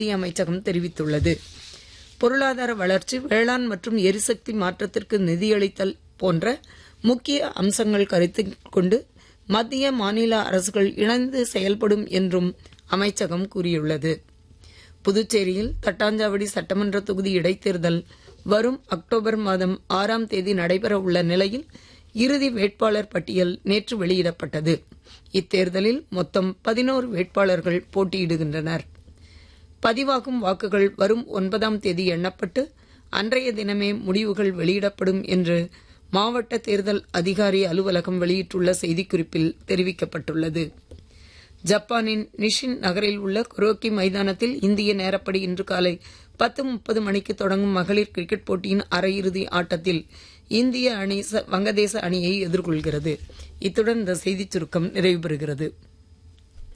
மத்திய அமைச்சகம் தெரிவித்துள்ளது பொருளாதார வளர்ச்சி வேளாண் மற்றும் எரிசக்தி மாற்றத்திற்கு நிதியளித்தல் போன்ற முக்கிய அம்சங்கள் கருத்தில் கொண்டு மத்திய மாநில அரசுகள் இணைந்து செயல்படும் என்றும் அமைச்சகம் கூறியுள்ளது புதுச்சேரியில் தட்டாஞ்சாவடி சட்டமன்ற தொகுதி இடைத்தேர்தல் வரும் அக்டோபர் மாதம் ஆறாம் தேதி நடைபெற உள்ள நிலையில் இறுதி வேட்பாளர் பட்டியல் நேற்று வெளியிடப்பட்டது இத்தேர்தலில் மொத்தம் பதினோரு வேட்பாளர்கள் போட்டியிடுகின்றனர் பதிவாகும் வாக்குகள் வரும் ஒன்பதாம் தேதி எண்ணப்பட்டு அன்றைய தினமே முடிவுகள் வெளியிடப்படும் என்று மாவட்ட தேர்தல் அதிகாரி அலுவலகம் வெளியிட்டுள்ள செய்திக்குறிப்பில் தெரிவிக்கப்பட்டுள்ளது ஜப்பானின் நிஷின் நகரில் உள்ள குரோக்கி மைதானத்தில் இந்திய நேரப்படி இன்று காலை பத்து முப்பது மணிக்கு தொடங்கும் மகளிர் கிரிக்கெட் போட்டியின் அரையிறுதி ஆட்டத்தில் இந்திய அணி வங்கதேச அணியை எதிர்கொள்கிறது இத்துடன் இந்த செய்திச் சுருக்கம் நிறைவு பெறுகிறது